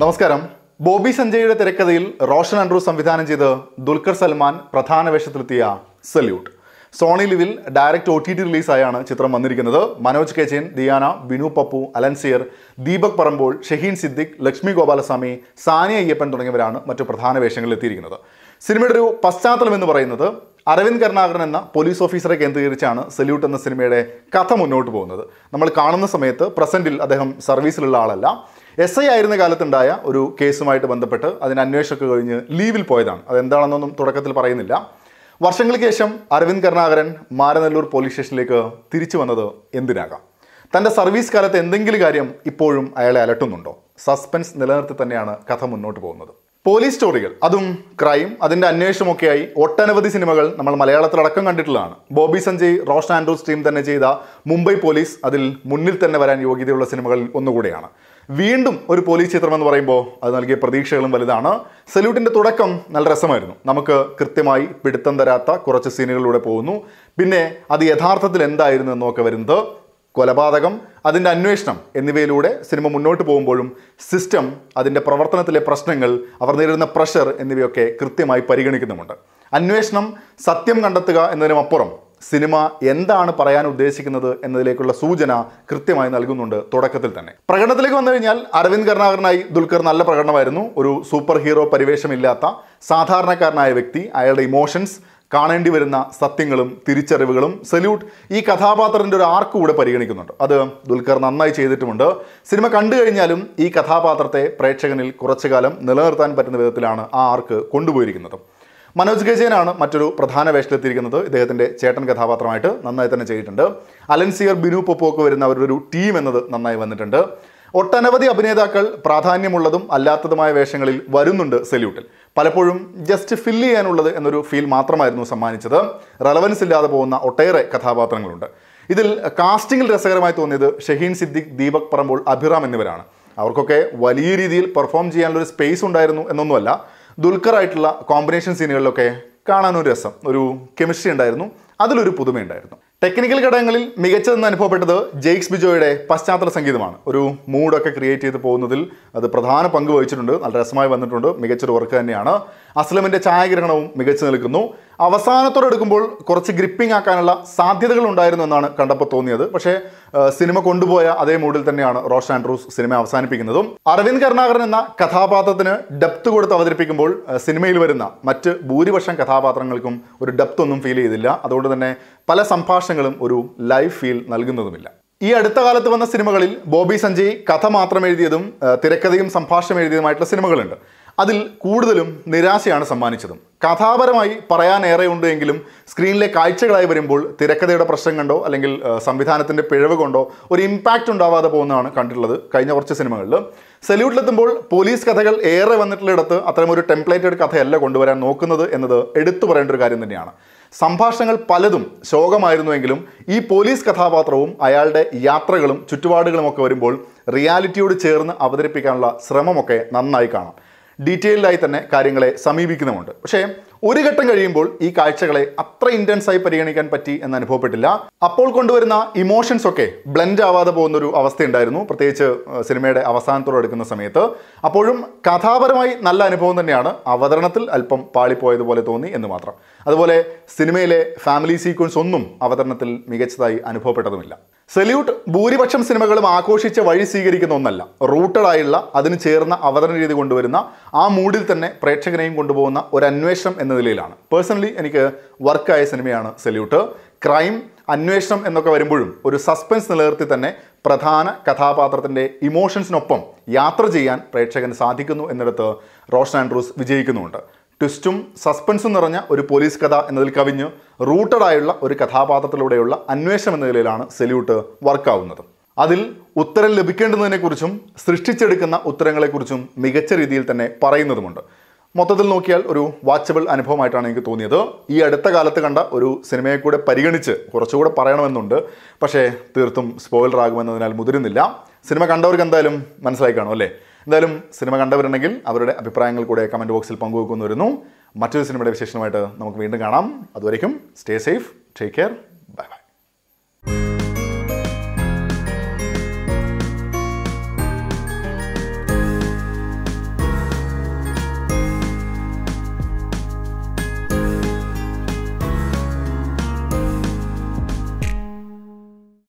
നമസ്കാരം ബോബി സഞ്ജയുടെ തിരക്കഥയിൽ റോഷൻ ആൻഡ്രൂസ് സംവിധാനം ചെയ്ത് ദുൽഖർ സൽമാൻ പ്രധാന വേഷത്തിലെത്തിയ സല്യൂട്ട് സോണി ലിവിൽ ഡയറക്റ്റ് ഒ ടി ടി റിലീസായാണ് ചിത്രം വന്നിരിക്കുന്നത് മനോജ് കെച്ചേൻ ദിയാന ബിനു പപ്പു അലൻസിയർ ദീപക് പറമ്പോൾ ഷഹീൻ സിദ്ദിഖ് ലക്ഷ്മി ഗോപാലസ്വാമി സാനിയ അയ്യപ്പൻ തുടങ്ങിയവരാണ് മറ്റു പ്രധാന വേഷങ്ങളിൽ എത്തിയിരിക്കുന്നത് സിനിമയുടെ ഒരു പശ്ചാത്തലം എന്ന് പറയുന്നത് അരവിന്ദ് കരുണാകരൻ എന്ന പോലീസ് ഓഫീസറെ കേന്ദ്രീകരിച്ചാണ് സല്യൂട്ട് എന്ന സിനിമയുടെ കഥ മുന്നോട്ട് പോകുന്നത് നമ്മൾ കാണുന്ന സമയത്ത് പ്രസന്റിൽ അദ്ദേഹം സർവീസിലുള്ള ആളല്ല എസ് ഐ ആയിരുന്ന കാലത്തുണ്ടായ ഒരു കേസുമായിട്ട് ബന്ധപ്പെട്ട് അതിന് അന്വേഷണമൊക്കെ കഴിഞ്ഞ് ലീവിൽ പോയതാണ് അതെന്താണെന്നൊന്നും തുടക്കത്തിൽ പറയുന്നില്ല വർഷങ്ങൾക്ക് ശേഷം അരവിന്ദ് കരുണാകരൻ മാരനല്ലൂർ പോലീസ് സ്റ്റേഷനിലേക്ക് തിരിച്ചു വന്നത് എന്തിനാകാം തൻ്റെ സർവീസ് കാലത്ത് എന്തെങ്കിലും കാര്യം ഇപ്പോഴും അയാളെ അലട്ടുന്നുണ്ടോ സസ്പെൻസ് നിലനിർത്തി തന്നെയാണ് കഥ മുന്നോട്ട് പോകുന്നത് പോലീസ് സ്റ്റോറികൾ അതും ക്രൈം അതിൻ്റെ അന്വേഷണമൊക്കെയായി ഒട്ടനവധി സിനിമകൾ നമ്മൾ മലയാളത്തിലടക്കം കണ്ടിട്ടുള്ളതാണ് ബോബി സഞ്ജയ് റോഷൻ ആൻഡ്രൂസ് ടീം തന്നെ ചെയ്ത മുംബൈ പോലീസ് അതിൽ മുന്നിൽ തന്നെ വരാൻ യോഗ്യതയുള്ള സിനിമകളിൽ ഒന്നുകൂടെയാണ് വീണ്ടും ഒരു പോലീസ് ചിത്രം എന്ന് പറയുമ്പോൾ അത് നൽകിയ പ്രതീക്ഷകളും വലുതാണ് സല്യൂട്ടിൻ്റെ തുടക്കം നല്ല രസമായിരുന്നു നമുക്ക് കൃത്യമായി പിടുത്തം തരാത്ത കുറച്ച് സീനുകളിലൂടെ പോകുന്നു പിന്നെ അത് യഥാർത്ഥത്തിൽ എന്തായിരുന്നു എന്നൊക്കെ വരുന്നത് കൊലപാതകം അതിൻ്റെ അന്വേഷണം എന്നിവയിലൂടെ സിനിമ മുന്നോട്ട് പോകുമ്പോഴും സിസ്റ്റം അതിൻ്റെ പ്രവർത്തനത്തിലെ പ്രശ്നങ്ങൾ അവർ നേരിടുന്ന പ്രഷർ എന്നിവയൊക്കെ കൃത്യമായി പരിഗണിക്കുന്നുമുണ്ട് അന്വേഷണം സത്യം കണ്ടെത്തുക എന്നതിനുമപ്പുറം സിനിമ എന്താണ് പറയാൻ ഉദ്ദേശിക്കുന്നത് എന്നതിലേക്കുള്ള സൂചന കൃത്യമായി നൽകുന്നുണ്ട് തുടക്കത്തിൽ തന്നെ പ്രകടനത്തിലേക്ക് വന്നു കഴിഞ്ഞാൽ അരവിന്ദ് കരുണാകരനായി ദുൽഖർ നല്ല പ്രകടനമായിരുന്നു ഒരു സൂപ്പർ ഹീറോ പരിവേഷമില്ലാത്ത സാധാരണക്കാരനായ വ്യക്തി അയാളുടെ ഇമോഷൻസ് കാണേണ്ടി വരുന്ന സത്യങ്ങളും തിരിച്ചറിവുകളും സല്യൂട്ട് ഈ കഥാപാത്രത്തിൻ്റെ ഒരു ആർക്ക് കൂടെ പരിഗണിക്കുന്നുണ്ട് അത് ദുൽഖർ നന്നായി ചെയ്തിട്ടുമുണ്ട് സിനിമ കണ്ടു കഴിഞ്ഞാലും ഈ കഥാപാത്രത്തെ പ്രേക്ഷകനിൽ കുറച്ചു കാലം നിലനിർത്താൻ പറ്റുന്ന വിധത്തിലാണ് ആ ആർക്ക് കൊണ്ടുപോയിരിക്കുന്നത് മനോജ് ഗജേനാണ് മറ്റൊരു പ്രധാന വേഷത്തിലെത്തിയിരിക്കുന്നത് ഇദ്ദേഹത്തിൻ്റെ ചേട്ടൻ കഥാപാത്രമായിട്ട് നന്നായി തന്നെ ചെയ്തിട്ടുണ്ട് അലൻസിയർ ബിനു പൊപ്പോ ഒക്കെ വരുന്ന അവരുടെ ഒരു ടീം എന്നത് നന്നായി വന്നിട്ടുണ്ട് ഒട്ടനവധി അഭിനേതാക്കൾ പ്രാധാന്യമുള്ളതും അല്ലാത്തതുമായ വേഷങ്ങളിൽ വരുന്നുണ്ട് സല്യൂട്ടിൽ പലപ്പോഴും ജസ്റ്റ് ഫില്ല് ചെയ്യാനുള്ളത് എന്നൊരു ഫീൽ മാത്രമായിരുന്നു സമ്മാനിച്ചത് റെലവൻസ് ഇല്ലാതെ പോകുന്ന ഒട്ടേറെ കഥാപാത്രങ്ങളുണ്ട് ഇതിൽ കാസ്റ്റിംഗിൽ രസകരമായി തോന്നിയത് ഷഹീൻ സിദ്ദിഖ് ദീപക് പറമ്പോൾ അഭിറാം എന്നിവരാണ് അവർക്കൊക്കെ വലിയ രീതിയിൽ പെർഫോം ചെയ്യാനുള്ള ഒരു സ്പേസ് ഉണ്ടായിരുന്നു എന്നൊന്നുമല്ല ദുൽഖറായിട്ടുള്ള കോമ്പിനേഷൻ സീനുകളിലൊക്കെ കാണാനൊരു രസം ഒരു കെമിസ്ട്രി ഉണ്ടായിരുന്നു അതിലൊരു പുതുമയുണ്ടായിരുന്നു ടെക്നിക്കൽ ഘടകങ്ങളിൽ മികച്ചതെന്ന് അനുഭവപ്പെട്ടത് ജെയ്ക്സ് ബിജോയുടെ പശ്ചാത്തല സംഗീതമാണ് ഒരു മൂഡൊക്കെ ക്രിയേറ്റ് ചെയ്ത് പോകുന്നതിൽ അത് പ്രധാന പങ്ക് വഹിച്ചിട്ടുണ്ട് നല്ല രസമായി വന്നിട്ടുണ്ട് മികച്ചൊരു വർക്ക് തന്നെയാണ് അസ്ലമിൻ്റെ ഛായാഗ്രഹണവും മികച്ചു നിൽക്കുന്നു അവസാനത്തോടെ എടുക്കുമ്പോൾ കുറച്ച് ഗ്രിപ്പിംഗ് ആക്കാനുള്ള സാധ്യതകൾ ഉണ്ടായിരുന്നു എന്നാണ് കണ്ടപ്പോൾ തോന്നിയത് പക്ഷേ ആ, സിനിമ കൊണ്ടുപോയ അതേ മൂഡിൽ തന്നെയാണ് റോഷൻ ആൻഡ്രൂസ് സിനിമ അവസാനിപ്പിക്കുന്നതും അരവിന്ദ് കരുണാകരൻ എന്ന കഥാപാത്രത്തിന് ഡെപ്ത് കൊടുത്ത് അവതരിപ്പിക്കുമ്പോൾ ആ, സിനിമയിൽ വരുന്ന മറ്റ് ഭൂരിപക്ഷം കഥാപാത്രങ്ങൾക്കും ഒരു ഡെപ്ത് ഒന്നും ഫീൽ ചെയ്തില്ല അതുകൊണ്ട് തന്നെ പല സംഭാഷണങ്ങളും ഒരു ലൈവ് ഫീൽ നൽകുന്നതുമില്ല ഈ അടുത്ത കാലത്ത് വന്ന സിനിമകളിൽ ബോബി സഞ്ജയ് കഥ മാത്രം എഴുതിയതും ആ, തിരക്കഥയും സംഭാഷണം എഴുതിയതുമായിട്ടുള്ള സിനിമകളുണ്ട് അതിൽ കൂടുതലും നിരാശയാണ് സമ്മാനിച്ചതും കഥാപരമായി പറയാനേറെ ഉണ്ട് എങ്കിലും സ്ക്രീനിലെ കാഴ്ചകളായി വരുമ്പോൾ തിരക്കഥയുടെ പ്രശ്നം കണ്ടോ അല്ലെങ്കിൽ ആ, സംവിധാനത്തിൻ്റെ പിഴവ് കൊണ്ടോ ഒരു ഇമ്പാക്റ്റ് ഉണ്ടാവാതെ പോകുന്നതാണ് കണ്ടിട്ടുള്ളത് കഴിഞ്ഞ കുറച്ച് സിനിമകളിൽ സല്യൂട്ടിലെത്തുമ്പോൾ പോലീസ് കഥകൾ ഏറെ വന്നിട്ടുള്ളിടത്ത് അത്തരമൊരു ടെംപ്ലേറ്റഡ് കഥയല്ല കൊണ്ടുവരാൻ നോക്കുന്നത് എന്നത് എടുത്തു പറയേണ്ട ഒരു കാര്യം തന്നെയാണ് സംഭാഷണങ്ങൾ പലതും ശോകമായിരുന്നുവെങ്കിലും ഈ പോലീസ് കഥാപാത്രവും അയാളുടെ യാത്രകളും ചുറ്റുപാടുകളും ഒക്കെ വരുമ്പോൾ റിയാലിറ്റിയോട് ചേർന്ന് അവതരിപ്പിക്കാനുള്ള ശ്രമമൊക്കെ നന്നായി കാണാം ഡീറ്റെയിൽഡായി തന്നെ കാര്യങ്ങളെ സമീപിക്കുന്നുമുണ്ട് പക്ഷേ ഒരു ഘട്ടം കഴിയുമ്പോൾ ഈ കാഴ്ചകളെ അത്ര ഇൻറ്റൻസ് ആയി പരിഗണിക്കാൻ പറ്റി എന്ന് അനുഭവപ്പെട്ടില്ല അപ്പോൾ കൊണ്ടുവരുന്ന ഇമോഷൻസ് ഒക്കെ ബ്ലെൻഡ് ആവാതെ പോകുന്ന ഒരു അവസ്ഥയുണ്ടായിരുന്നു പ്രത്യേകിച്ച് ഏഹ്, സിനിമയുടെ അവസാനത്തോടെ എടുക്കുന്ന സമയത്ത് അപ്പോഴും കഥാപരമായി നല്ല അനുഭവം തന്നെയാണ് അവതരണത്തിൽ അല്പം പാളിപ്പോയതുപോലെ തോന്നി എന്ന് മാത്രം അതുപോലെ സിനിമയിലെ ഫാമിലി സീക്വൻസ് ഒന്നും അവതരണത്തിൽ മികച്ചതായി അനുഭവപ്പെട്ടതുമില്ല സല്യൂട്ട് ഭൂരിപക്ഷം സിനിമകളും ആഘോഷിച്ച വഴി സ്വീകരിക്കുന്ന ഒന്നല്ല റൂട്ടഡ് ആയുള്ള അതിന് ചേർന്ന അവതരണ രീതി കൊണ്ടുവരുന്ന ആ മൂഡിൽ തന്നെ പ്രേക്ഷകനെയും കൊണ്ടുപോകുന്ന ഒരു അന്വേഷണം എന്ന നിലയിലാണ് പേഴ്സണലി എനിക്ക് വർക്കായ സിനിമയാണ് സല്യൂട്ട് ക്രൈം അന്വേഷണം എന്നൊക്കെ വരുമ്പോഴും ഒരു സസ്പെൻസ് നിലനിർത്തി തന്നെ പ്രധാന കഥാപാത്രത്തിൻ്റെ ഇമോഷൻസിനൊപ്പം യാത്ര ചെയ്യാൻ പ്രേക്ഷകന് സാധിക്കുന്നു എന്നിടത്ത് റോഷൻ ആൻഡ്രൂസ് വിജയിക്കുന്നുമുണ്ട് ട്വിസ്റ്റും സസ്പെൻസും നിറഞ്ഞ ഒരു പോലീസ് കഥ എന്നതിൽ കവിഞ്ഞ് റൂട്ടഡ് ആയുള്ള ഒരു കഥാപാത്രത്തിലൂടെയുള്ള അന്വേഷണം എന്ന നിലയിലാണ് സെല്യൂട്ട് വർക്കാവുന്നത് അതിൽ ഉത്തരം ലഭിക്കേണ്ടുന്നതിനെക്കുറിച്ചും സൃഷ്ടിച്ചെടുക്കുന്ന ഉത്തരങ്ങളെക്കുറിച്ചും മികച്ച രീതിയിൽ തന്നെ പറയുന്നതുമുണ്ട് മൊത്തത്തിൽ നോക്കിയാൽ ഒരു വാച്ചബിൾ അനുഭവമായിട്ടാണ് എനിക്ക് തോന്നിയത് ഈ അടുത്ത കാലത്ത് കണ്ട ഒരു സിനിമയെ കൂടെ പരിഗണിച്ച് കുറച്ചുകൂടെ പറയണമെന്നുണ്ട് പക്ഷേ തീർത്തും സ്പോയിലർ ആകുമെന്നതിനാൽ മുതിരുന്നില്ല സിനിമ കണ്ടവർക്ക് എന്തായാലും മനസ്സിലായി കാണും അല്ലേ എന്തായാലും സിനിമ കണ്ടവരുണ്ടെങ്കിൽ അവരുടെ അഭിപ്രായങ്ങൾ കൂടെ കമൻറ്റ് ബോക്സിൽ പങ്കുവെക്കുന്നു വരുന്നു മറ്റൊരു സിനിമയുടെ വിശേഷമായിട്ട് നമുക്ക് വീണ്ടും കാണാം അതുവരേക്കും സ്റ്റേ സേഫ് ടേക്ക് കെയർ